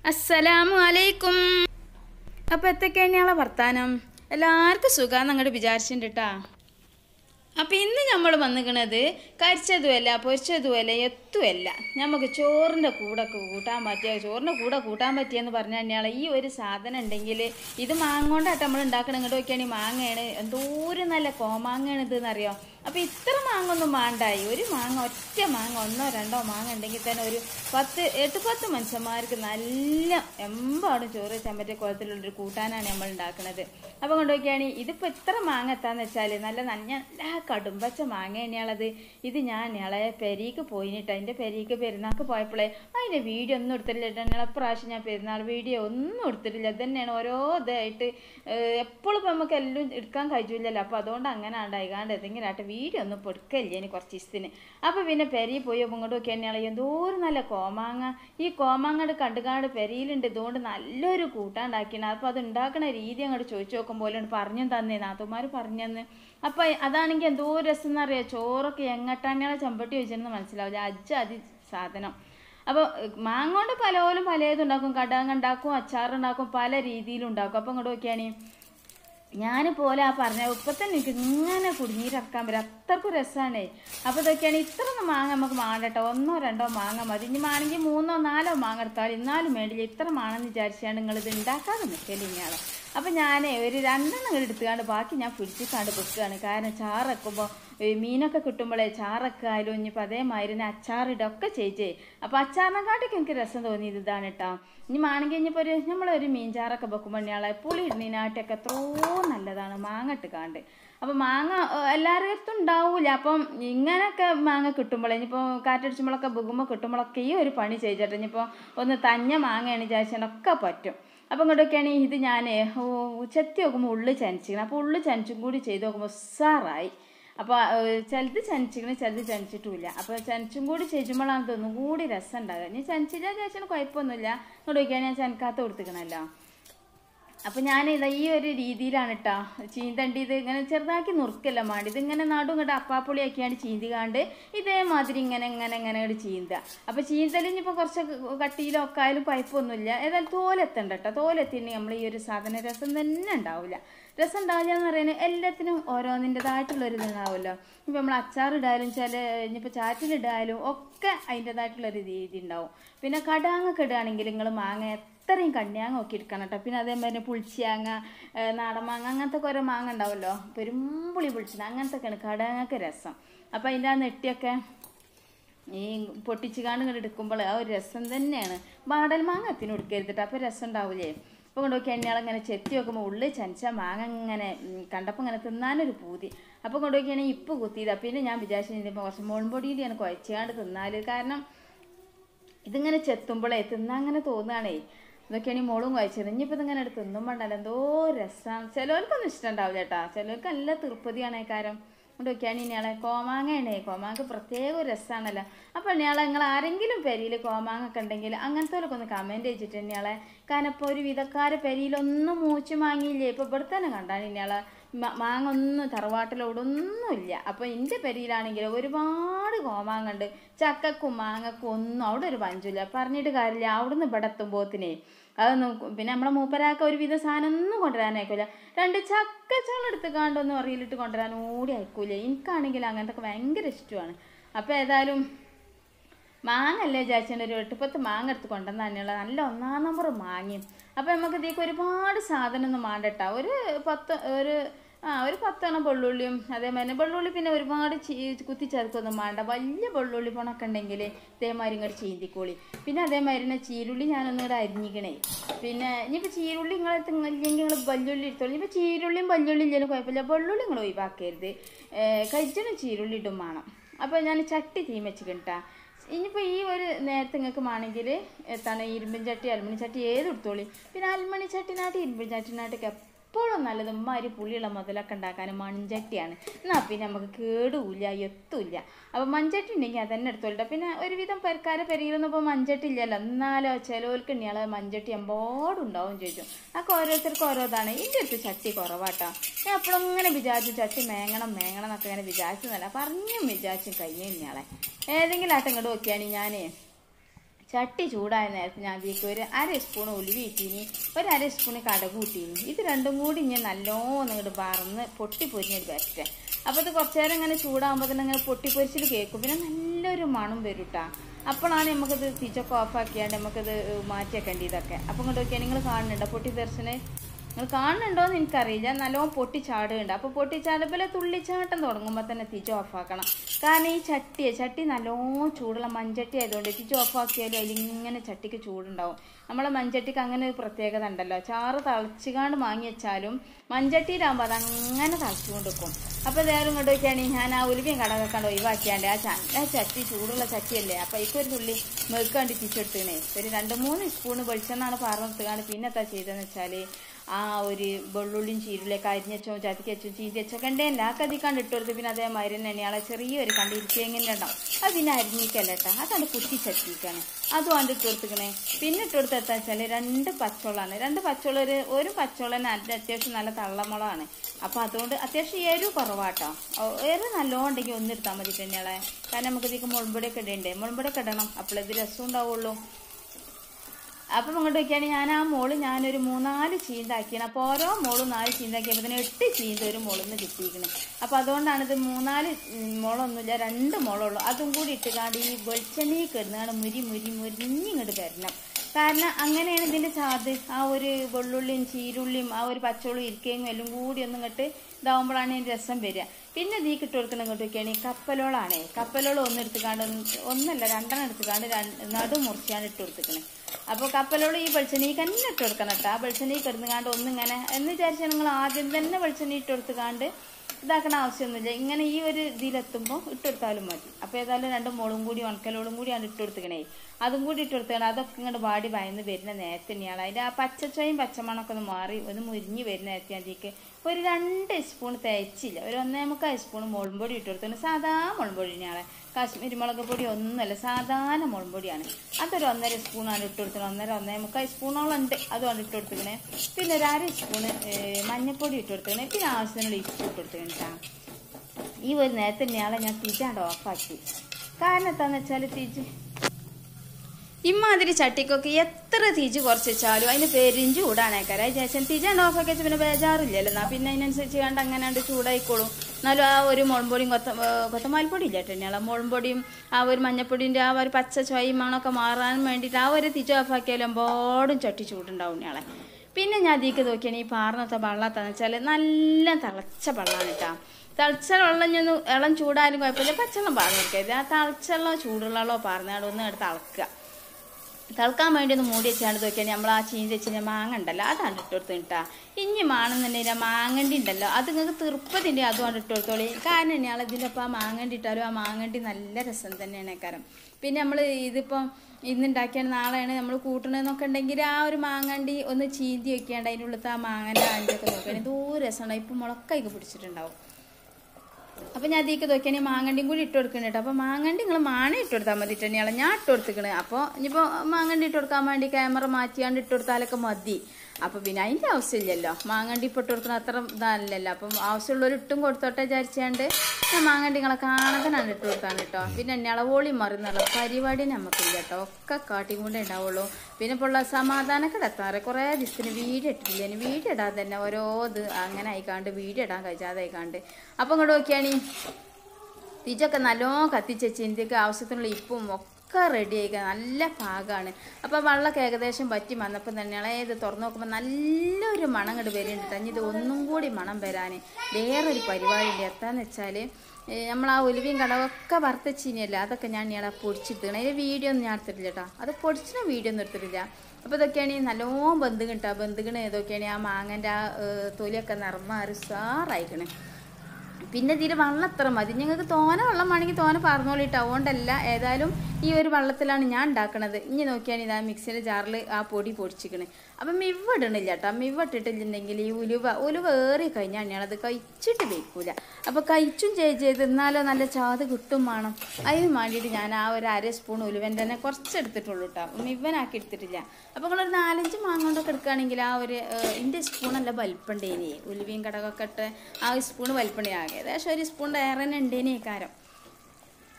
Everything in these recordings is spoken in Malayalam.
അസ്സലാമു അലൈക്കും അപ്പോൾ എത്തൊക്കെയാണ് ഞങ്ങളെ വർത്താനം എല്ലാവർക്കും സുഖാന്ന് അങ്ങോട്ട് വിചാരിച്ചിട്ടുണ്ട് കേട്ടാ അപ്പോൾ ഇന്ന് നമ്മൾ വന്നിക്കണത് കരിച്ചതുമല്ല പൊരിച്ചതുമല്ല എത്തുമല്ല നമുക്ക് ചോറിൻ്റെ കൂടെ ഒക്കെ കൂട്ടാൻ പറ്റിയ ചോറിൻ്റെ കൂടെ കൂട്ടാൻ പറ്റിയെന്ന് പറഞ്ഞു കഴിഞ്ഞാൽ ഈ ഒരു സാധനം ഉണ്ടെങ്കിൽ ഇത് മാങ്ങ കൊണ്ടായിട്ട് നമ്മൾ ഉണ്ടാക്കണം ഇങ്ങോട്ട് നോക്കിയാണെങ്കിൽ മാങ്ങയാണ് എന്തോരം നല്ല കോമാങ്ങയാണ് ഇത് എന്നറിയോ അപ്പോൾ ഇത്ര മാങ്ങ ഒന്നും മാണ്ടായി ഒരു മാങ്ങ ഒറ്റ മാങ്ങ ഒന്നോ രണ്ടോ മാങ്ങ ഉണ്ടെങ്കിൽ തന്നെ ഒരു പത്ത് എട്ട് പത്ത് മനുഷ്യന്മാർക്ക് നല്ല എമ്പാടും ചോറ് വെച്ചാൻ പറ്റിയ കുളത്തിലുള്ളൊരു കൂട്ടാനാണ് നമ്മൾ ഉണ്ടാക്കുന്നത് അപ്പോൾ കൊണ്ട് നോക്കിയാണെങ്കിൽ ഇതിപ്പോൾ ഇത്ര മാങ്ങ എത്താന്ന് വെച്ചാൽ നല്ല നഞ്ഞ നല്ല കടുംബച്ച മാങ്ങ തന്നെയാണത് ഇത് ഞാൻ ഇളെ പെരീക്ക് പോയിനിട്ട് അതിൻ്റെ പെരീക്ക് പെരുന്നാൾക്ക് പോയപ്പോഴേ അതിൻ്റെ വീഡിയോ ഒന്നും എടുത്തിട്ടില്ല ഞങ്ങളെ പ്രാവശ്യം ഞാൻ പെരുന്നാൾ വീഡിയോ ഒന്നും എടുത്തിട്ടില്ല ഇത് തന്നെയാണ് ഓരോ ഇതായിട്ട് എപ്പോഴും ഇപ്പം നമുക്ക് എല്ലാം എടുക്കാൻ കഴിയില്ലല്ലോ അപ്പോൾ അതുകൊണ്ട് അങ്ങനെ ഉണ്ടായിക്കാണ്ട് എന്തെങ്കിലും ആട്ടെ വീഡിയോ ഒന്നും ഇപ്പോൾ എടുക്കല്ലേ ഇനി കുറച്ച് ദിവസത്തിന് അപ്പോൾ പിന്നെ പെരി പോയി ഇങ്ങോട്ട് നോക്കി തന്നെയാണ് എന്തോരം നല്ല കോമാങ്ങ ഈ കോമാങ്ങട് കണ്ടുകാണ്ട് പെരിയിലുണ്ട് ഇതുകൊണ്ട് നല്ലൊരു കൂട്ടാണ്ടാക്കിയാണ് അപ്പോൾ അത് ഉണ്ടാക്കണ രീതി അങ്ങോട്ട് ചോദിച്ചു നോക്കുമ്പോൾ പറഞ്ഞു തന്നേ നാത്തുമാർ പറഞ്ഞു തന്ന് അപ്പോൾ അതാണെങ്കിൽ എന്തോ രസം എന്നറിയാം ചോറൊക്കെ എങ്ങട്ടാണ് ചെമ്പട്ടി വെച്ചിരുന്ന് മനസ്സിലാവില്ല അജ്ജ അതി സാധനം അപ്പോൾ മാങ്ങ കൊണ്ട് പലപോലും പലതും ഉണ്ടാക്കും കടാങ്ങ ഉണ്ടാക്കും അച്ചാറുണ്ടാക്കും പല രീതിയിലും ഉണ്ടാക്കും അപ്പോൾ ഇങ്ങോട്ട് നോക്കിയാണെങ്കിൽ ഞാൻ പോലെ ആ പറഞ്ഞ ഇപ്പം തന്നെ എനിക്ക് ഇങ്ങനെ കുടുങ്ങിയിറക്കാൻ പറ്റും അത്രക്കും രസമാണ് അപ്പോൾ ഇതൊക്കെയാണ് ഇത്ര ഒന്നും മാങ്ങ നമുക്ക് മാങ്ങട്ടോ ഒന്നോ രണ്ടോ മാങ്ങ മതി ഇനി മാണെങ്കിൽ മൂന്നോ നാലോ മാങ്ങ എടുത്താൽ എന്നാലും വേണ്ടില്ല ഇത്ര മാണെന്ന് വിചാരിച്ചാണ് നിങ്ങളിത് ഉണ്ടാക്കാതെ നിൽക്കല് ഇയാളെ അപ്പം ഞാൻ ഒരു രണ്ടെണ്ണം ഇങ്ങോട്ട് എടുത്തുകൊണ്ട് ബാക്കി ഞാൻ പിടിച്ചിട്ടാണ്ട് വെക്കുകയാണ് കാരണം ചാറക്കുമ്പോൾ മീനൊക്കെ കിട്ടുമ്പോഴേ ചാറൊക്കെ ആയാലും ഇനിയിപ്പോൾ അതേമാതിരി തന്നെ അച്ചാറിടൊക്കെ ചെയ്തേ അപ്പോൾ അച്ചാറിനെക്കാട്ടൊക്കെ എനിക്ക് രസം തോന്നിയത് ഇതാണ് കേട്ടോ ഇനി മാണെങ്കിൽ ഇനിയിപ്പോൾ ഒരു നമ്മളൊരു മീൻ ചാറൊക്കെ വെക്കുമ്പോൾ ഇയാളെ പുളി ഇടുന്നതിനായിട്ടൊക്കെ എത്രയോ നല്ലതാണ് മാങ്ങ ഇട്ട് കാണ്ട് അപ്പോൾ മാങ്ങ എല്ലാവരുടെ അടുത്തും ഉണ്ടാവില്ല അപ്പം ഇങ്ങനെയൊക്കെ മാങ്ങ കിട്ടുമ്പോൾ ഇനിയിപ്പോൾ കാറ്റടിച്ചുമ്പോഴൊക്കെ ബുക്കുമ്പോൾ കിട്ടുമ്പോഴൊക്കെ ഈ ഒരു പണി ചെയ്തിട്ട് ഇനിയിപ്പോൾ ഒന്ന് തഞ്ഞ മാങ്ങയാണ് വിചാരിച്ചാലൊക്കെ പറ്റും അപ്പം ഇങ്ങോട്ടൊക്കെയാണ് ഇത് ഞാൻ ചെത്തി നോക്കുമ്പോൾ ഉള്ളു ചനച്ചിക്കണം അപ്പോൾ ഉള്ളു ചനച്ചും കൂടി ചെയ്ത് നോക്കുമ്പോൾ ഉസാറായി അപ്പോൾ ചിലത് ചനച്ചിക്കണ് ചിലത് ചനച്ചിട്ടുമില്ല അപ്പോൾ ചനച്ചും കൂടി ചെയ്യുമ്പോഴാണ് ഇതൊന്നും കൂടി രസം ഉണ്ടാകുക ഇനി ചനച്ചില്ല ചേച്ചന് കുഴപ്പമൊന്നുമില്ല ഇങ്ങോട്ട് നോക്കിയാൽ ഞാൻ ചനക്കാത്ത കൊടുത്തിക്കണല്ലോ അപ്പം ഞാൻ ഇതാ ഈ ഒരു രീതിയിലാണ് കേട്ടോ ചീന്തണ്ടി ഇത് ഇങ്ങനെ ചെറുതാക്കി നുറുക്കല്ല മാണ്ടി ഇത് ഇങ്ങനെ നാടും ഇങ്ങോട്ട് അപ്പാപ്പൊളിയാക്കിയാണ് ചീന്തികാണ്ട് ഇതേമാതിരി ഇങ്ങനെ ഇങ്ങനെ ഇങ്ങനെ ഇങ്ങോട്ട് ചീന്തുക അപ്പോൾ ചീന്തൽ ഇനിയിപ്പോൾ കുറച്ച് കട്ടിയിലോ ഒക്കെ ആയാലും കുഴപ്പമൊന്നുമില്ല ഏതായാലും തോലെത്തണ്ട കേട്ടോ തോലെത്തിണ്ടെങ്കിൽ നമ്മൾ ഈ ഒരു സാധന രസം തന്നെ ഉണ്ടാവില്ല രസം ഉണ്ടാവില്ല എന്ന് പറയുന്നത് എല്ലാത്തിനും ഓരോന്നിൻ്റെതായിട്ടുള്ളൊരു ഇതുണ്ടാവുമല്ലോ ഇപ്പം നമ്മൾ അച്ചാറിടായാലും ചില ഇനിയിപ്പോൾ ചാറ്റിലിടായാലും ഒക്കെ അതിൻ്റെതായിട്ടുള്ളൊരു രീതി ഉണ്ടാവും പിന്നെ കടാങ്ങൊക്കെ ഇടുകയാണെങ്കിൽ നിങ്ങൾ മാങ്ങ എത്രയും കണ്യാങ്ങ നോക്കി എടുക്കണം കേട്ടോ പിന്നെ അതേമാതിരി പുളിച്ചിയാങ്ങ നാടൻ മാങ്ങ അങ്ങനത്തെ ഓരോ മാങ്ങ ഉണ്ടാവുമല്ലോ പെരുമ്പുളി പുളിച്ചത് അങ്ങനത്തെയൊക്കെയാണ് കടാങ്ങൊക്കെ രസം അപ്പോൾ അതിൻ്റെ ആ നെട്ടിയൊക്കെ ഈ പൊട്ടിച്ചുകാണ്ട് ഇങ്ങോട്ട് എടുക്കുമ്പോൾ ആ ഒരു രസം തന്നെയാണ് ബാടൽ മാങ്ങ എത്തിന് എടുക്കരുതിട്ട് അപ്പോൾ രസം ഉണ്ടാവില്ലേ അപ്പോൾ കൊണ്ടുപോയി എണ്ണയാൾ ഇങ്ങനെ ചെത്തി വെക്കുമ്പോൾ ഉള്ളിൽ ചനച്ച മാങ്ങ ഇങ്ങനെ കണ്ടപ്പോൾ ഇങ്ങനെ തിന്നാനൊരു പൂതി അപ്പോൾ കൊണ്ടുപോയിക്കുകയാണെങ്കിൽ ഇപ്പ് കുത്തിയതാണ് പിന്നെ ഞാൻ വിചാരിച്ചു കഴിഞ്ഞപ്പോൾ കുറച്ച് മുൾപൊടിയിലാണ് കുഴച്ചാണ്ട് തിന്നാൽ കാരണം ഇതിങ്ങനെ ചെത്തുമ്പോഴേ തിന്നാൻ അങ്ങനെ തോന്നുകയാണേ ഇതൊക്കെയാണ് ഈ മോളും കഴിച്ചത് ഇനിയിപ്പോൾ ഇതിങ്ങനെ എടുത്ത് തിന്നുമ്പോണ്ടല്ലോ എന്തോ രസമാണ് ചിലവർക്കൊന്നും ഇഷ്ടം ഉണ്ടാവില്ല കേട്ടോ ചിലർക്ക് നല്ല തൃപ്പതിയാണ് കാരം കൊണ്ടൊക്കെയാണ് ഇനിയാളെ കോമാങ്ങയാണേ കോമാങ്ങ പ്രത്യേക ഒരു രസമാണല്ലോ അപ്പോൾ ഇനിയാളെ നിങ്ങൾ ആരെങ്കിലും പെരിയിൽ കോമാങ്ങ ഒക്കെ ഉണ്ടെങ്കിൽ അങ്ങനത്തെ ഒന്ന് കമൻറ്റ് ചെയ്തിട്ട് ഇനിയാളെ കാരണം ഇപ്പോൾ ഒരു വിധക്കാരെ പെരിയിലൊന്നും മൂച്ച് മാങ്ങിയില്ലേ ഇപ്പോൾ ഇവിടെ തന്നെ കണ്ടാണ് ഇനിയാളെ മാങ്ങ ഒന്നും തറവാട്ടിലോടൊന്നുമില്ല അപ്പോൾ എൻ്റെ പെരിയിലാണെങ്കിൽ ഒരുപാട് കോമാങ്ങ ഉണ്ട് ചക്കക്കും മാങ്ങക്കും ഒന്നും അവിടെ ഒരു പഞ്ചില്ല പറഞ്ഞിട്ട് കാര്യമില്ല അവിടുന്ന് ഇവിടെ എത്തുമ്പോത്തിനേ അതൊന്നും പിന്നെ നമ്മളെ മൂപ്പരാക്ക ഒരുവിധ സാധനം ഒന്നും കൊണ്ടുവരാൻ അയക്കൂല രണ്ട് ചക്കച്ചോളം എടുത്ത് കാണ്ടൊന്നും അറിയിലിട്ട് കൊണ്ടുവരാൻ ഓടി അയക്കൂല എനിക്കാണെങ്കിൽ അങ്ങനത്തെ ഭയങ്കര ഇഷ്ടമാണ് അപ്പോൾ ഏതായാലും മാങ്ങ അല്ലേ വിചാരിച്ചാൽ ഒരു എട്ടുപത്ത് മാങ്ങ എടുത്ത് കൊണ്ടുവന്ന് തന്നെയുള്ള നല്ല ഒന്നാം നമ്പർ മാങ്ങയും അപ്പോൾ നമുക്ക് ഇതിലേക്ക് ഒരുപാട് സാധനം ഒന്നും വേണ്ടട്ടോ ഒരു പത്ത് ഒരു ആ ഒരു പത്തെണ്ണം വെള്ളുള്ളിയും അതേമാതിരി വെള്ളുള്ളി പിന്നെ ഒരുപാട് ചീ കുത്തി ചേർക്കൊന്നും വേണ്ട വലിയ വെള്ളുള്ളി പോണൊക്കെ ഉണ്ടെങ്കിൽ ഇതേമാതിരി ഇങ്ങോട്ട് ചീന്തിക്കോളി പിന്നെ അതേമാതിരി തന്നെ ചീരുള്ളി ഞാനൊന്നുകൂടെ അരിഞ്ഞിക്കണേ പിന്നെ ഇനിയിപ്പോൾ ചീരുള്ളി നിങ്ങൾ ഇല്ലെങ്കിൽ നിങ്ങൾ വല്യുള്ളി എടുത്തോളൂ ഇനിയിപ്പോൾ ചീരുള്ളിയും വല്യുള്ളി ഇല്ലെങ്കിലും കുഴപ്പമില്ല വെള്ളുള്ളി നിങ്ങൾ ഒഴിവാക്കരുത് കഴിച്ചനും ചീരുള്ളി ഇടും വേണം അപ്പോൾ ഞാൻ ചട്ടി തീ വെച്ചിട്ടാ ഇനിയിപ്പോൾ ഈ ഒരു നേരത്തെ നിങ്ങൾക്ക് വേണമെങ്കിൽ എത്താണ് ഇരുമ്പിൻ ചട്ടി അലുമിനിയം ചട്ടി ഏത് എടുത്തോളി പിന്നെ അലുമിനിയം ചട്ടിനാട്ട് ഇരുമ്പിൻ ചട്ടിനാട്ടൊക്കെ എപ്പോഴും നല്ലത് ഉമ്മാരി പുളിയുള്ള മുതലൊക്കെ ഉണ്ടാക്കാൻ മൺചട്ടിയാണ് എന്നാൽ പിന്നെ നമുക്ക് കേടുമില്ല എത്തുമില്ല അപ്പോൾ മൺചട്ടി ഉണ്ടെങ്കിൽ അതന്നെ എടുത്തോളിട്ടോ പിന്നെ ഒരുവിധം പെരക്കാരെ പെരിയിലൊന്നും ഇപ്പോൾ മൺചട്ടി ഇല്ലല്ലോ എന്നാലോ ചിലവർക്ക് ഇനിയാളെ മൺചട്ടി എമ്പോടുണ്ടാവും ചോദിച്ചു അതൊക്കെ ഓരോരുത്തർക്കും ഓരോതാണ് ഇതിൻ്റെ അടുത്ത് ചട്ടി കുറവാട്ടോ ഞാൻ എപ്പോഴും ഇങ്ങനെ വിചാരിച്ചു ചട്ടി മേങ്ങണം മേങ്ങണം എന്നൊക്കെ ഇങ്ങനെ വിചാരിച്ചതല്ല പറഞ്ഞും വിചാരിച്ചും കഴിഞ്ഞു ഇനിയാളെ ഏതെങ്കിലും ആട്ടം ഇങ്ങോട്ട് നോക്കിയാണ് ഞാൻ ചട്ടി ചൂടായ നേരത്ത് ഞാൻ അതിലേക്ക് ഒരു അര സ്പൂൺ ഉലുവ ഇട്ടീനി ഒരു അര സ്പൂൺ കടക് ഇട്ടീനി ഇത് രണ്ടും കൂടി ഇങ്ങനെ നല്ലോണം ഇങ്ങോട്ട് പറന്ന് പൊട്ടി പൊരിഞ്ഞൊരു പറ്റ അപ്പോൾ ഇത് കുറച്ച് നേരം ഇങ്ങനെ ചൂടാകുമ്പോൾ തന്നെ ഇങ്ങനെ പൊട്ടി പൊരിച്ചിൽ കേൾക്കും പിന്നെ നല്ലൊരു മണം വരും കേട്ടോ അപ്പോഴാണ് നമുക്കിത് തിരിച്ചൊക്കെ ഓഫാക്കിയാണ്ട് നമുക്കിത് മാറ്റി വെക്കേണ്ടി ഇതൊക്കെ അപ്പം ഇങ്ങോട്ട് നോക്കിയാൽ നിങ്ങൾ കാണുന്നുണ്ടോ പൊട്ടി തെറിച്ചിന് നിങ്ങൾ കാണുന്നുണ്ടോ എന്ന് എനിക്കറിയില്ല നല്ലോണം പൊട്ടി ചാടുകയുണ്ട് അപ്പോൾ പൊട്ടി ചാടുമ്പോൾ തുള്ളിച്ചാട്ടം തുടങ്ങുമ്പോൾ തന്നെ തിരിച്ച് ഓഫാക്കണം കാരണം ഈ ചട്ടിയെ ചട്ടി നല്ലോണം ചൂടുള്ള മൺചട്ടി ആയതുകൊണ്ട് തിരിച്ച് ഓഫാക്കിയാലും അതിലിങ്ങനെ ചട്ടിക്ക് ചൂടുണ്ടാവും നമ്മളെ മൺചട്ടിക്ക് അങ്ങനെ ഒരു പ്രത്യേകത ഉണ്ടല്ലോ ചാറ് തളിച്ചുകാണ്ട് വാങ്ങി വെച്ചാലും മൺചട്ടിയിലാകുമ്പോൾ അത് അങ്ങനെ തളിച്ചുകൊണ്ട് വെക്കും അപ്പോൾ നേരം ഇങ്ങോട്ട് നോക്കിയാണെങ്കിൽ ഞാൻ ആ ഉലുവയും കടകക്കാണ്ട് ഒഴിവാക്കിയാണ്ട് ആ ച ആ ചട്ടി ചൂടുള്ള ചട്ടിയല്ലേ അപ്പോൾ ഇപ്പോൾ ഒരു തുള്ളി മെഴുക്കാണ്ട് തിരിച്ചെടുത്തണേ ഒരു രണ്ട് മൂന്ന് സ്പൂണ് വെളിച്ചെണ്ണാണ് പറഞ്ഞിട്ടുകാണ്ട് പിന്നെ എന്താ ചെയ്തതെന്ന് വെച്ചാൽ ആ ഒരു വെള്ളുള്ളിയും ചീരുള്ളിയൊക്കെ അരിഞ്ഞച്ചോ ചതിക്ക് വെച്ചോ ചീന്തി വെച്ചോ കണ്ടേല്ല ആ കതിക്കാണ്ട് ഇട്ട് കൊടുത്ത് പിന്നെ അതേമാതിരി തന്നെ ഇയാളെ ചെറിയൊരു കണ്ട് ഇരിച്ചെങ്ങനെ ഉണ്ടാവും അത് പിന്നെ അരിഞ്ഞിക്കല്ല കേട്ടോ അതാണ് കുത്തി ചട്ടിക്കാണ് അതും ആണ്ട് ഇട്ട് കൊടുത്തിക്കണേ പിന്നെ ഇട്ട് കൊടുത്ത് എത്താ വെച്ചാൽ രണ്ട് പച്ചവളാണ് രണ്ട് പച്ചവള ഒരു ഒരു പച്ചവളന് അതിൻ്റെ അത്യാവശ്യം നല്ല തള്ളമുളകാണ് അപ്പോൾ അതുകൊണ്ട് അത്യാവശ്യം എരിവ് കുറവാട്ടോ എരിവ് നല്ലോണം ഉണ്ടെങ്കിൽ ഒന്നെടുത്താൽ മതി തന്നെയാളെ കാരണം നമുക്ക് ഇതിലേക്ക് മുൾമ്പൊടിയൊക്കെ ഇടണ്ടേ മുൾമ്പൊടിയൊക്കെ ഇടണം അപ്പോൾ ഇത് രസം ഉണ്ടാവുള്ളൂ അപ്പം ഇങ്ങോട്ട് നോക്കിയാണെങ്കിൽ ഞാൻ ആ മോള് ഞാനൊരു മൂന്നാല് ചീന്താക്കിയാണ് അപ്പോൾ ഓരോ മോളും നാല് ചീന്താക്കിയപ്പോൾ തന്നെ എട്ട് ചീന്ത ഒരു മോളിൽ നിന്ന് കിട്ടിയിരിക്കുന്നത് അപ്പോൾ അതുകൊണ്ടാണ് ഇത് മൂന്നാല് ഉം, മോളൊന്നുമില്ല രണ്ട് മോളുള്ളൂ അതും കൂടി ഇട്ടുകാണ്ട് ഈ വെളിച്ചെണ്ണയിൽ കിടന്നാണ് മുരി മുരി മുരിഞ്ഞിങ്ങോട്ട് വരണം കാരണം അങ്ങനെയാണ് ഇതിൻ്റെ ചാത് ആ ഒരു വെള്ളുള്ളിയും ചീരുള്ളിയും ആ ഒരു പച്ചവെള്ളം ഇരിക്കുകയും എല്ലാം കൂടി ഒന്നും ഇങ്ങോട്ട് ഇതാവുമ്പോഴാണ് ഇതിൻ്റെ രസം വരിക പിന്നെ ഇതിൽ ഇട്ട് കൊടുക്കണം ഇങ്ങോട്ട് നോക്കിയാണെങ്കിൽ കപ്പലോളാണേ കപ്പലോളം ഒന്ന് എടുത്തുകാണ്ട് ഒന്ന് ഒന്നല്ല രണ്ടെണ്ണം എടുത്തുകാണ്ട് രണ്ട് നടു മുറിച്ചാണ് ഇട്ട് കൊടുത്തിക്കണേ അപ്പോൾ കപ്പലോളം ഈ വെളിച്ചെണ്ണയ്ക്ക് തന്നെ ഇട്ട് കൊടുക്കണം കേട്ടോ ആ വെളിച്ചെണ്ണയിൽ കിടന്നുകാണ്ട് ഒന്നിങ്ങനെ എന്ന് വിചാരിച്ചാൽ നിങ്ങൾ ആദ്യം തന്നെ വെളിച്ചെണ്ണ ഇട്ട് കൊടുത്തുകാണ്ട് ഇതാക്കണ ആവശ്യമൊന്നുമില്ല ഇങ്ങനെ ഈ ഒരു ഇതിലെത്തുമ്പോൾ ഇട്ടെടുത്താലും മതി അപ്പോൾ ഏതായാലും രണ്ട് മുളകും കൂടി ഉണക്കലോളും കൂടിയാണ് ഇട്ട് കൊടുത്തിക്കണേ അതും കൂടി ഇട്ട് കൊടുത്തുകൊണ്ട് അതൊക്കെ ഇങ്ങോട്ട് വാടി ഭയന്ന് വരുന്ന നേരത്തെ തന്നെയാണ് അതിൻ്റെ ആ പച്ചച്ചോയും പച്ചമണമൊക്കെ ഒന്ന് മാറി ഒന്ന് മുരിഞ്ഞ് വരുന്ന നേരത്തെ അതിലേക്ക് ഒരു രണ്ട് സ്പൂൺ തേച്ചില്ല ഒരു ഒന്നേ മുക്കാൽ സ്പൂൺ മുളമ്പൊടി ഇട്ട് കൊടുത്തിട്ടുണ്ട് സാധാ മുളമ്പൊടി തന്നെയാണ് കാശ്മീരി മുളക് പൊടി ഒന്നുമല്ല സാധാരണ മുളമ്പൊടിയാണ് അതൊരു ഒന്നര സ്പൂണാണ് ഇട്ട് കൊടുത്തത് ഒന്നര ഒന്നേ മുക്കാൽ സ്പൂണോളം ഉണ്ട് അതുമാണ് ഇട്ട് കൊടുത്തിക്കണേ പിന്നെ ഒരു അര സ്പൂണ് ഏഹ്, മഞ്ഞൾപ്പൊടി ഇട്ട് കൊടുത്തിക്കണേ പിന്നെ ആവശ്യത്തിനുള്ള ഇപ്പ് ഇട്ട് കൊടുത്തിക്കണേ കേട്ടോ ഈ ഒരു നേരത്തെ തന്നെയാളെ ഞാൻ തിരിച്ചാണ്ട് ഓഫാക്കി കാരണം എന്താണെന്ന് വെച്ചാൽ തിരിച്ച് ഇമ്മാതിരി ചട്ടിക്കൊക്കെ എത്ര തീച്ച് കുറച്ച് വെച്ചാലും അതിന് പെരും ചൂടാണേക്കാരം അത് ശേഷം തീച്ചാണ്ട് ഓഫാക്കി വെച്ചാൽ പിന്നെ ബേജാറില്ലല്ലോ എന്നാ പിന്നെ അതിനനുസരിച്ച് കണ്ട് അങ്ങനെ ചൂടായിക്കോളും എന്നാലും ആ ഒരു മുളമ്പൊടിയും കൊത്ത കൊത്തമാൽപ്പൊടി ഇല്ല തന്നെയാണ് മുളമ്പൊടിയും ആ ഒരു മഞ്ഞപ്പൊടിൻ്റെ ആ ഒരു പച്ച ചോയും മണമൊക്കെ മാറാൻ വേണ്ടിയിട്ട് ആ ഒരു തീച്ച് ഓഫാക്കിയാലും എമ്പോടും ചട്ടി ചൂടുണ്ടാവും ഞാളെ പിന്നെ ഞാൻ അതിലേക്ക് നോക്കിയാണ് ഈ പാർന്നത്തെ വെള്ളത്താന്ന് വെച്ചാൽ നല്ല തിളച്ച വെള്ളമാണ് കേട്ടോ തിളച്ച വെള്ളം ഞാൻ ഇളം ചൂടായാലും കുഴപ്പമില്ല പച്ചവെള്ളം പാർന്ന് വെക്കരുത് ആ തിളച്ച വെള്ളം ചൂടുള്ള വെള്ളം പാർന്നാട് ഒന്ന് എടുത്ത് തിളക്കുക തിളക്കാൻ വേണ്ടി ഒന്ന് മൂടി വെച്ചാണ്ട് നോക്കിയാൽ നമ്മൾ ആ ചീഞ്ഞ് വെച്ചിട്ട് മാങ്ങ ഉണ്ടല്ലോ അതാണ് ഇട്ട് കൊടുത്ത് കിട്ടാ ഇനി മാണെന്നുണ്ടെങ്കിൽ ആ മാങ്ങണ്ടി ഉണ്ടല്ലോ അത് നിങ്ങൾക്ക് തീർപ്പതിൻ്റെ അതുകൊണ്ട് ഇട്ട് കൊടുത്തോളി കാരണം ഇനിയാൾ ഇതിലപ്പോൾ ആ മാങ്ങണ്ടി ഇട്ടാലും ആ മാങ്ങണ്ടി നല്ല രസം തന്നെയാണ് കാരണം പിന്നെ നമ്മൾ ഇതിപ്പം ഇന്നുണ്ടാക്കിയാണ് നാളെയാണ് നമ്മൾ കൂട്ടണമെന്നൊക്കെ ഉണ്ടെങ്കിൽ ആ ഒരു മാങ്ങണ്ടി ഒന്ന് ചീന്തി വെക്കാണ്ട് അതിൻ്റെ ഉള്ളത്തെ ആ മാങ്ങൻ്റെ ആണ്ടിയൊക്കെ നോക്കുകയാണെങ്കിൽ എന്തോ രസമുണ്ടാവും ഇപ്പം മുളക്കൊക്കെ പിടിച്ചിട്ടുണ്ടാവും അപ്പം ഞാൻ അതിലേക്ക് നോക്കിയാൽ മാങ്ങണ്ടിയും കൂടി ഇട്ട് കൊടുക്കണം കേട്ടോ അപ്പോൾ മാങ്ങണ്ടി നിങ്ങൾ മാണ ഇട്ട് കൊടുത്താൽ മതി തന്നെയാണ് ഞാൻ ഇട്ട് കൊടുത്തിക്കണ് അപ്പോൾ ഇനിയിപ്പോൾ മാങ്ങണ്ടി ഇട്ട് കൊടുക്കാൻ വേണ്ടി ക്യാമറ മാറ്റിയാണ്ട് ഇട്ട് കൊടുത്താലൊക്കെ മതി അപ്പോൾ പിന്നെ അതിൻ്റെ ആവശ്യമില്ലല്ലോ മാങ്ങണ്ടി ഇപ്പോൾ ഇട്ട് കൊടുക്കുന്ന അത്ര ഇതല്ലല്ലോ അപ്പം ആവശ്യമുള്ളവർ ഇട്ടും കൊടുത്തോട്ടെ വിചാരിച്ചാണ്ട് ഞാൻ മാങ്ങണ്ടി നിങ്ങളെ കാണാനാണ് ഇട്ട് കൊടുത്താണ് കേട്ടോ പിന്നെ ഞളവോളി മറിന്നുള്ള പരിപാടി നമുക്കില്ല കേട്ടോ ഒക്കെ കാട്ടിയും കൊണ്ടേ ഉണ്ടാവുള്ളൂ പിന്നെ ഇപ്പോൾ ഉള്ള സമാധാനമൊക്കെ എത്താറ് കുറേ ദിവസത്തിന് വീഡിയോ ഇട്ടിട്ടില്ല ഇനി വീഡിയോ ഇടാതെ തന്നെ ഓരോ ഇത് അങ്ങനെ ആയിക്കാണ്ട് വീഡിയോ ഇടാൻ കഴിച്ചാതെ ആയിക്കാണ്ട് അപ്പം ഇങ്ങോട്ട് നോക്കിയാണീ തിരിച്ചൊക്കെ നല്ലോണം കത്തിച്ച് ഇന്ത്യക്ക് ആവശ്യത്തിനുള്ള ഇപ്പും ഒക്കെ റെഡി ആയിക്കുക നല്ല പാകമാണ് അപ്പോൾ വെള്ളമൊക്കെ ഏകദേശം പറ്റി വന്നപ്പോൾ തന്നെയാണ് ഇത് തുറന്നു നോക്കുമ്പോൾ നല്ലൊരു മണം ഇങ്ങോട്ട് വരുന്നുണ്ട് ഇനി ഇത് ഒന്നും കൂടി മണം വരാൻ വേറൊരു പരിപാടി ഉണ്ട് എത്താന്ന് വെച്ചാൽ നമ്മൾ ആ ഒലിവിയും കടവൊക്കെ വറുത്തച്ചീനിയല്ല അതൊക്കെ ഞാൻ ഇയാളെ പൊടിച്ചിട്ടാണ് അതിൻ്റെ വീഡിയോ ഒന്നും ഞാൻ എടുത്തിട്ടില്ല കേട്ടോ അത് പൊടിച്ചിട്ട് വീഡിയോ ഒന്നും എടുത്തിട്ടില്ല അപ്പോൾ ഇതൊക്കെയാണ് നല്ലോണം ബന്ധുകൺ കേട്ടോ ബന്ധുകണ് ഇതൊക്കെയാണ് ആ മാങ്ങൻ്റെ ആ ഏഹ്, തൊലിയൊക്കെ നിറമാറി സാറായിക്കണേ പിന്നെ ഇതിൽ വെള്ളം എത്ര മതി ഞങ്ങൾക്ക് തോനെ വെള്ളം വേണമെങ്കിൽ തോനെ പറഞ്ഞോളിട്ട് അതുകൊണ്ടല്ല ഏതായാലും ഈ ഒരു വെള്ളത്തിലാണ് ഞാൻ ഉണ്ടാക്കണത് ഇനി നോക്കിയാൽ ഇതാ മിക്സിയുടെ ജാറിൽ ആ പൊടി പൊടിച്ചിക്കണ് അപ്പം മിവ ഇടണില്ല കേട്ടോ മിവ ഇട്ടിട്ടില്ലെങ്കിൽ ഈ ഉലുവ ഉലുവ ഏറി കഴിഞ്ഞാൽ ഞാനത് കഴിച്ചിട്ട് വെക്കൂല അപ്പോൾ കഴിച്ചും ചെയ്ത് ചെയ്ത് എന്നാലോ നല്ല ചാത് കിട്ടും വേണം അതിന് വേണ്ടിയിട്ട് ഞാൻ ആ ഒരു അര സ്പൂൺ ഉലുവൻ തന്നെ കുറച്ച് എടുത്തിട്ടുള്ളൂ കേട്ടോ മിവനാക്കി എടുത്തിട്ടില്ല അപ്പോൾ നിങ്ങളൊരു നാലഞ്ച് മാങ്ങ കൊണ്ടൊക്കെ എടുക്കുകയാണെങ്കിൽ ആ ഒരു എൻ്റെ സ്പൂണല്ല വലിപ്പുണ്ടേനി ഉലുവയും കടകൊക്കെ ഇട്ട് ആ ഒരു സ്പൂൺ വലിപ്പുണ്ടേ ആകെ ഏകദേശം ഒരു സ്പൂൺ ഏറെ തന്നെ ഉണ്ടേനി കാരം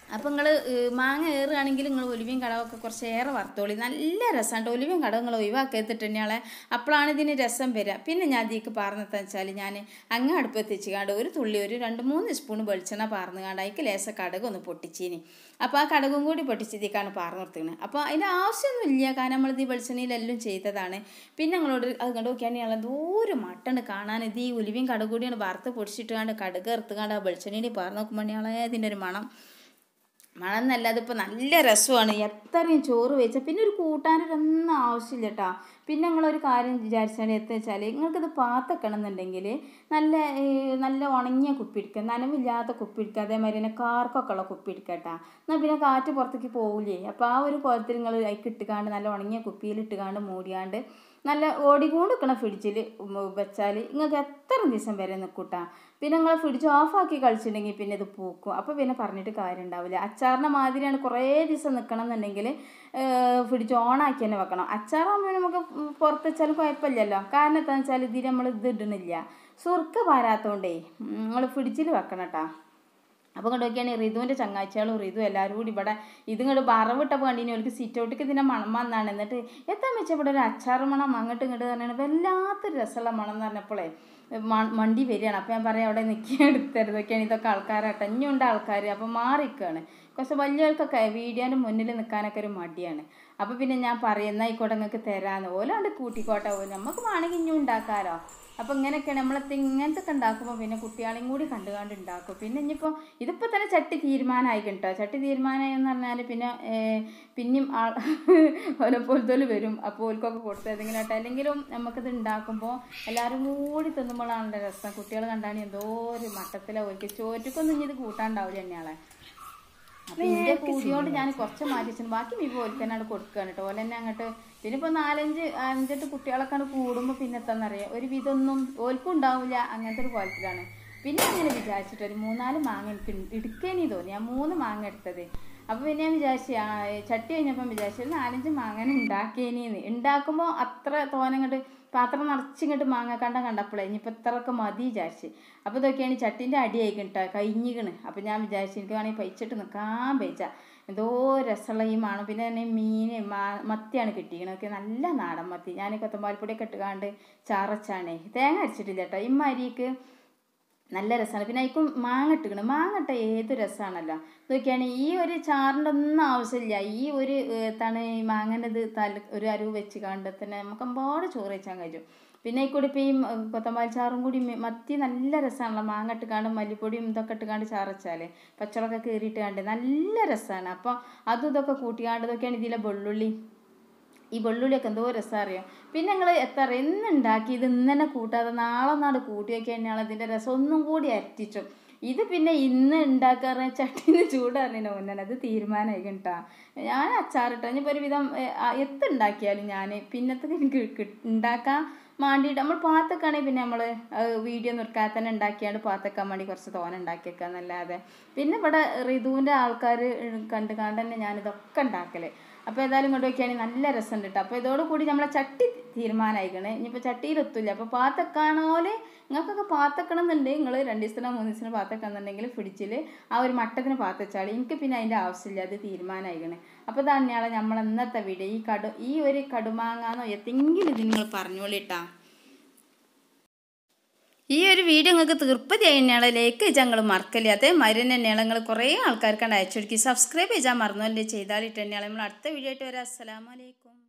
അപ്പോൾ നിങ്ങൾ മാങ്ങ ഏറുകയാണെങ്കിൽ നിങ്ങൾ ഒലിവിയും കടവൊക്കെ കുറച്ച് ഏറെ വറുത്തോളി നല്ല രസമുണ്ട് ഒലിവിയും കടവ് നിങ്ങൾ ഒഴിവാക്കിയിട്ട് തന്നെയാളെ അപ്പോഴാണ് ഇതിന് രസം വരിക പിന്നെ ഞാൻ ഇതിക്ക് പറഞ്ഞതെന്ന് വെച്ചാൽ ഞാൻ അങ്ങ് അടുപ്പത്ത് വെച്ചുകാണ്ട് ഒരു തുള്ളി ഒരു രണ്ട് മൂന്ന് സ്പൂൺ വെളിച്ചെണ്ണ പാർന്ന് കാണ്ട് അതിക്ക് ലേശ കടക് ഒന്ന് പൊട്ടിച്ചീനി അപ്പോൾ ആ കടകും കൂടി പൊട്ടിച്ചതിക്കാണ് പാർന്ന് നിർത്തുന്നത് അപ്പോൾ അതിൻ്റെ ആവശ്യമൊന്നുമില്ല കാരണം നമ്മളിത് ഈ വെളിച്ചെണ്ണയിലെല്ലാം ചെയ്തതാണ് പിന്നെ നിങ്ങളോട് അത് കണ്ടു നോക്കിയാണെങ്കിൽ ദൂരം മട്ടുണ്ട് കാണാൻ ഇത് ഈ ഉലിവിയും കടക് കൂടിയാണ് വറുത്ത് പൊടിച്ചിട്ട് കാണ്ട് കടുക് ഇറുത്തുകാണ്ട് ആ വെളിച്ചെണ്ണയിൽ പാർന്ന് നോക്കുമ്പോൾ ഇതിൻ്റെ ഒരു മണം മണം എന്നല്ല അതിപ്പോൾ നല്ല രസമാണ് എത്രയും ചോറ് വെച്ചാൽ പിന്നെ ഒരു കൂട്ടാനൊരൊന്നും ആവശ്യമില്ല കേട്ടോ പിന്നെ നിങ്ങളൊരു കാര്യം വിചാരിച്ചാൽ എത്ര വെച്ചാൽ നിങ്ങൾക്കിത് പാത്തക്കണം എന്നുണ്ടെങ്കിൽ നല്ല ഏ, നല്ല ഉണങ്ങിയ കുപ്പി എടുക്കുക നനവില്ലാത്ത കുപ്പി എടുക്കുക അതേമാതിരി തന്നെ കാർക്കൊക്കെ ഉള്ള കുപ്പി എടുക്കുക കേട്ടോ എന്നാൽ പിന്നെ കാറ്റ് പുറത്തേക്ക് പോകില്ലേ അപ്പോൾ ആ ഒരു കോലത്തിൽ നിങ്ങൾ അതിക്ക് ഇട്ടുകാണ്ട് നല്ല ഉണങ്ങിയ കുപ്പിയിൽ ഇട്ടുകാണ്ട് മൂടിയാണ്ട് നല്ല ഓടിക്കൊണ്ട് നിൽക്കണ ഫ്രിഡ്ജിൽ വെച്ചാൽ നിങ്ങൾക്ക് എത്ര ദിവസം വരെ നിൽക്കൂട്ടാ പിന്നെ നിങ്ങൾ ഫ്രിഡ്ജ് ഓഫാക്കി കളിച്ചിട്ടുണ്ടെങ്കിൽ പിന്നെ ഇത് പൂക്കും അപ്പോൾ പിന്നെ പറഞ്ഞിട്ട് കാര്യം ഉണ്ടാവില്ല അച്ചാറിൻ്റെ മാതിരിയാണ് കുറേ ദിവസം നിൽക്കണം എന്നുണ്ടെങ്കിൽ ഫ്രിഡ്ജ് ഓണാക്കി തന്നെ വെക്കണം അച്ചാറാകുമ്പോൾ നമുക്ക് പുറത്ത് വെച്ചാലും കുഴപ്പമില്ലല്ലോ കാരണം എന്താണെന്ന് വെച്ചാൽ ഇതിൽ നമ്മൾ ഇത് ഇടണില്ല സുർക്ക പാരാത്തോണ്ടേ നിങ്ങൾ ഫ്രിഡ്ജിൽ വെക്കണം കേട്ടോ അപ്പോൾ കൊണ്ട് നോക്കിയാണ് റിതുവിൻ്റെ ചങ്ങാഴ്ചകളും റിതു എല്ലാവരും കൂടി ഇവിടെ ഇത് ഇങ്ങോട്ട് വറവിട്ടപ്പോൾ കണ്ടിന് അവർക്ക് സിറ്റ് ഔട്ടിക്ക് ഇതിൻ്റെ മണം വന്നാണ് എന്നിട്ട് എത്താൻ വെച്ചാൽ ഇവിടെ ഒരു അച്ചാറ് മണം അങ്ങോട്ട് ഇങ്ങോട്ട് പറഞ്ഞാണ് വല്ലാത്തൊരു രസമുള്ള മണം എന്ന് പറഞ്ഞപ്പോഴേ മ- മണ്ടി വരികയാണ് അപ്പോൾ ഞാൻ പറയാം അവിടെ നിൽക്കാൻ എടുത്തരുത് ഒക്കെയാണ് ഇതൊക്കെ ആൾക്കാരാട്ടോ ഇനിയുണ്ട് ആൾക്കാർ അപ്പോൾ മാറിക്കാണ് കുറച്ച് വലിയവർക്കൊക്കെ വീഡിയോൻ്റെ മുന്നിൽ നിൽക്കാനൊക്കെ ഒരു മടിയാണ് അപ്പോൾ പിന്നെ ഞാൻ പറയുന്ന ആയിക്കോട്ടെ നിങ്ങൾക്ക് തരാമെന്ന് ഓലാണ്ട് കൂട്ടിക്കോട്ടെ ഓ നമുക്ക് വേണമെങ്കിൽ ഇനിയും ഉണ്ടാക്കാമല്ലോ അപ്പോൾ ഇങ്ങനെയൊക്കെയാണ് നമ്മളത്തെ ഇങ്ങനത്തെ ഒക്കെ ഉണ്ടാക്കുമ്പോൾ പിന്നെ കുട്ടികളെയും കൂടി കണ്ടു കണ്ട് ഉണ്ടാക്കും പിന്നെ ഇനിയിപ്പോൾ ഇതിപ്പോൾ തന്നെ ചട്ടി തീരുമാനമായി കേട്ടോ ചട്ടി തീരുമാനമായി എന്ന് പറഞ്ഞാൽ പിന്നെ ഏർ, പിന്നെയും ആൾ ഓരോ പോലത്തോല് വരും അപ്പോൾ ഓൽക്കൊക്കെ കൊടുത്തു ഏതെങ്കിലും ആട്ടെ അല്ലെങ്കിലും നമുക്കിത് ഉണ്ടാക്കുമ്പോൾ എല്ലാവരും കൂടി തിന്നുമ്പോഴാണല്ലോ രസം കുട്ടികൾ കണ്ടാണ് എന്തോ ഒരു മട്ടത്തിലെ ഓൽക്ക് ചോറ്റക്കൊന്നും ഇനി ഇത് കൂട്ടാണ്ടാവില്ല തന്നെയാളെ അപ്പൊ ഇതിന്റെ കൂടിയോണ്ട് ഞാൻ കുറച്ച് മാറ്റി വെച്ചു ബാക്കി മീ ഓൽക്കന്നാണ് കൊടുക്കുകയാണ് കേട്ടോ ഓലെന്നെ അങ്ങോട്ട് പിന്നിപ്പോ നാലഞ്ച് അഞ്ചെട്ട് കുട്ടികളൊക്കെ അങ്ങട് കൂടുമ്പോ പിന്നെ എത്താന്നറിയാം ഒരു വിധമൊന്നും ഓൽക്കും ഉണ്ടാവില്ല അങ്ങനത്തെ ഒരു കോലത്തിലാണ് പിന്നെ അങ്ങനെ വിചാരിച്ചിട്ട് ഒരു മൂന്നാല് മാങ്ങ എനിക്ക് എടുക്കേനി തോന്നി ഞാൻ മൂന്ന് മാങ്ങ എടുത്തത് അപ്പൊ പിന്നെ ഞാൻ വിചാരിച്ചു ആ, ചട്ടി കഴിഞ്ഞപ്പം വിചാരിച്ചു ഒരു നാലഞ്ച് മാങ്ങനെ ഉണ്ടാക്കിയേനിന്ന് ഉണ്ടാക്കുമ്പോൾ അത്ര തോനങ്ങോട്ട് പാത്രം നിറച്ചിങ്ങോട്ട് മാങ്ങ കണ്ട കണ്ടപ്പോഴേ ഇനിയിപ്പോൾ ഇത്രയൊക്കെ മതി വിചാരിച്ച് അപ്പോൾ ഇതൊക്കെയാണ് ഈ ചട്ടിൻ്റെ അടിയായി കേട്ടോ കഴിഞ്ഞിക്കണ് അപ്പോൾ ഞാൻ വിചാരിച്ചു എനിക്ക് വേണമെങ്കിൽ പൈച്ചിട്ട് നിൽക്കാൻ പൈച്ച എന്തോ രസമുള്ള ഈ മണം പിന്നെ തന്നെ മീൻ മാ- മത്തിയാണ് കിട്ടിയിരിക്കണത് ഒക്കെ നല്ല നാടൻ മത്തി ഞാൻ കൊത്തമ്പാൽപ്പൊടിയൊക്കെ ഇട്ടുകാണ്ട് ചാറച്ചാണേ തേങ്ങ അരച്ചിട്ടില്ല കേട്ടോ ഈ മരിക്ക് നല്ല രസമാണ് പിന്നെ അതിക്കും മാങ്ങ ഇട്ടിക്കണം മാങ്ങ ഇട്ട ഏത് രസമാണല്ലോ നോക്കിയാണ് ഈ ഒരു ചാറിൻ്റെ ഒന്നും ആവശ്യമില്ല ഈ ഒരു ഏത്താണ് ഈ മാങ്ങൻ്റെ ഇത് തല ഒരു അരുവ് വെച്ച് കണ്ട് തന്നെ നമുക്ക് ഒരുപാട് ചോറ് വെച്ചാൽ കഴിയും പിന്നെ ഈ കൂടി ഇപ്പം ഈ കൊത്തമ്പാൽ ചാറും കൂടി മി- മത്തി നല്ല രസമാണല്ലോ മാങ്ങ ഇട്ടുകാണ്ട് മല്ലിപ്പൊടിയും ഇതൊക്കെ ഇട്ടുകാണ്ട് ചാറച്ചാൽ പച്ചളൊക്കെ കീറിയിട്ട് കണ്ട് നല്ല രസമാണ് അപ്പോൾ അതും ഇതൊക്കെ കൂട്ടിക്കാണ്ട് ഇതൊക്കെയാണ് ഇതിലെ വെള്ളുള്ളി ഈ വെള്ളുള്ളിയൊക്കെ എന്തോ രസം അറിയാം പിന്നെ ഞങ്ങൾ എത്ര ഇന്ന് ഉണ്ടാക്കി ഇത് ഇന്ന് തന്നെ കൂട്ടാതെ നാളെ നാട് കൂട്ടി വെക്കാൻ തന്നെയാണ് ഇതിൻ്റെ രസം ഒന്നും കൂടി അരറ്റിച്ചു ഇത് പിന്നെ ഇന്ന് ഉണ്ടാക്കാറ് ചട്ടിന്ന് ചൂടാറിന് മുന്നേ അത് തീരുമാനമായി കേട്ടാ ഞാൻ അച്ചാറിട്ട ഇനിയിപ്പോൾ ഒരുവിധം എത്തുണ്ടാക്കിയാലും ഞാൻ പിന്നത്തെ എനിക്ക് കി- ഉണ്ടാക്കാൻ വേണ്ടിയിട്ട് നമ്മൾ പാത്തക്കാണെങ്കിൽ പിന്നെ നമ്മൾ വീഡിയോ നിർക്കാതെ തന്നെ ഉണ്ടാക്കിയാണ്ട് പാത്തക്കാൻ വേണ്ടി കുറച്ച് തോന ഉണ്ടാക്കിയേക്കുക എന്നല്ലാതെ പിന്നെ ഇവിടെ ഋതുവിൻ്റെ ആൾക്കാർ കണ്ട് കണ്ട് തന്നെ ഞാനിതൊക്കെ ഉണ്ടാക്കല് അപ്പോൾ ഏതായാലും കൊണ്ട് നോക്കിയാണെങ്കിൽ നല്ല രസമുണ്ട് കേട്ടോ അപ്പോൾ ഇതോടുകൂടി നമ്മളെ ചട്ടി തീരുമാനമായിക്കണേ ഇനിയിപ്പോൾ ചട്ടിയിലെത്തില്ല അപ്പോൾ പാത്തക്കാണോല് നിങ്ങൾക്കൊക്കെ പാത്തക്കണം എന്നുണ്ട് നിങ്ങൾ രണ്ട് ദിവസത്തിനോ മൂന്ന് ദിവസത്തിനോ പാത്തക്കാന്നുണ്ടെങ്കിൽ ഫ്രിഡ്ജിൽ ആ ഒരു മട്ടത്തിന് പാത്തച്ചാൽ എനിക്ക് പിന്നെ അതിൻ്റെ ആവശ്യമില്ല അത് തീരുമാനമായിക്കണേ അപ്പോൾ തന്നെയാണ് നമ്മൾ ഇന്നത്തെ വീഡിയോ ഈ കടു ഈ ഒരു കടുമാങ്ങാന്നോ എന്തെങ്കിലും ഇത് നിങ്ങൾ പറഞ്ഞോളിട്ടാ ഈ ഒരു വീഡിയോ നിങ്ങൾക്ക് തീർപ്പതി കഴിഞ്ഞാൽ ലൈക്ക് ചെയ്താൽ നിങ്ങൾ മറക്കല്ലേ അതേമാതിരി തന്നെയാണ് നിങ്ങൾ കുറേ ആൾക്കാർക്കാണ് അയച്ചു കൊടുക്കി സബ്സ്ക്രൈബ് ചെയ്താൽ മറന്നു ചെയ്താലിട്ട് തന്നെയാണ് നമ്മൾ അടുത്ത വീഡിയോ ആയിട്ട് വരാം അസ്സലാമലൈക്കും